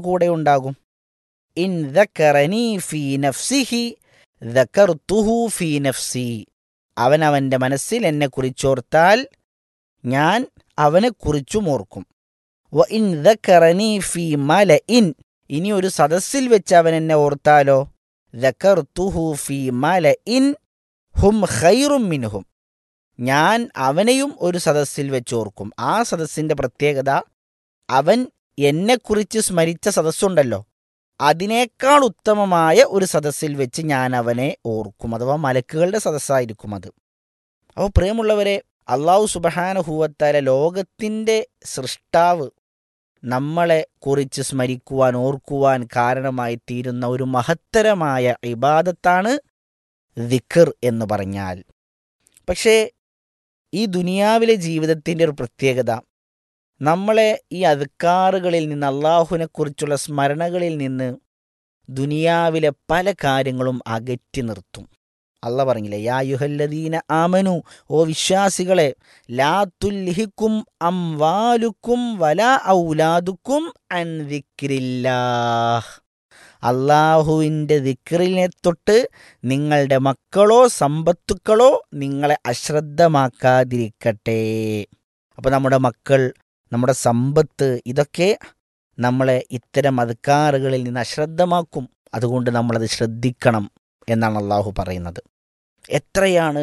കൂടെ ഉണ്ടാകും ഇൻ ദക്കറനി ഫീ നഫ്സിഹി ദക്കർത്തുഹു ഫീ നഫ്സി അവൻ അവൻ്റെ മനസ്സിൽ എന്നെ കുറിച്ചോർത്താൽ ഞാൻ അവനെ കുറിച്ചും ഓർക്കും വ ഇൻ ദക്കറനി ഫീ മല ഇൻ ഇനി ഒരു സദസ്സിൽ വെച്ച് അവൻ എന്നെ ഓർത്താലോ ദക്കർത്തുഹു ഫീ മല ഇൻ ഹും ഖൈറും മിൻഹും ഞാൻ അവനെയും ഒരു സദസ്സിൽ വെച്ച് ഓർക്കും ആ സദസ്സിന്റെ പ്രത്യേകത അവൻ എന്നെക്കുറിച്ച് സ്മരിച്ച സദസ്സുണ്ടല്ലോ അതിനേക്കാൾ ഉത്തമമായ ഒരു സദസ്സിൽ വെച്ച് ഞാൻ അവനെ ഓർക്കും അഥവാ മലക്കുകളുടെ സദസ്സായിരിക്കും അത് അപ്പോൾ പ്രിയമുള്ളവരെ അള്ളാഹു സുബഹാനുഭൂവത്താല ലോകത്തിൻ്റെ സൃഷ്ടാവ് നമ്മളെ കുറിച്ച് സ്മരിക്കുവാൻ ഓർക്കുവാൻ കാരണമായി തീരുന്ന ഒരു മഹത്തരമായ ഇബാദത്താണ് ദിഖർ എന്ന് പറഞ്ഞാൽ പക്ഷേ ഈ ദുനിയാവിലെ ജീവിതത്തിൻ്റെ ഒരു പ്രത്യേകത നമ്മളെ ഈ അധികാറുകളിൽ നിന്ന് അള്ളാഹുവിനെക്കുറിച്ചുള്ള സ്മരണകളിൽ നിന്ന് ദുനിയാവിലെ പല കാര്യങ്ങളും അകറ്റി നിർത്തും അല്ല പറഞ്ഞില്ലേ യാ യുഹല്ലദീന ആമനു ഓ വിശ്വാസികളെ ലാ തുൽഹിക്കും അംവാലുക്കും വല ഔലാദുക്കും അൻ ദിക്രില്ലാഹ് അള്ളാഹുവിൻ്റെ ദിക്റിനെ തൊട്ട് നിങ്ങളുടെ മക്കളോ സമ്പത്തുക്കളോ നിങ്ങളെ അശ്രദ്ധമാക്കാതിരിക്കട്ടെ അപ്പോൾ നമ്മുടെ മക്കൾ നമ്മുടെ സമ്പത്ത് ഇതൊക്കെ നമ്മളെ ഇത്തരം അധികാറുകളിൽ നിന്ന് അശ്രദ്ധമാക്കും അതുകൊണ്ട് നമ്മളത് ശ്രദ്ധിക്കണം എന്നാണ് അള്ളാഹു പറയുന്നത് എത്രയാണ്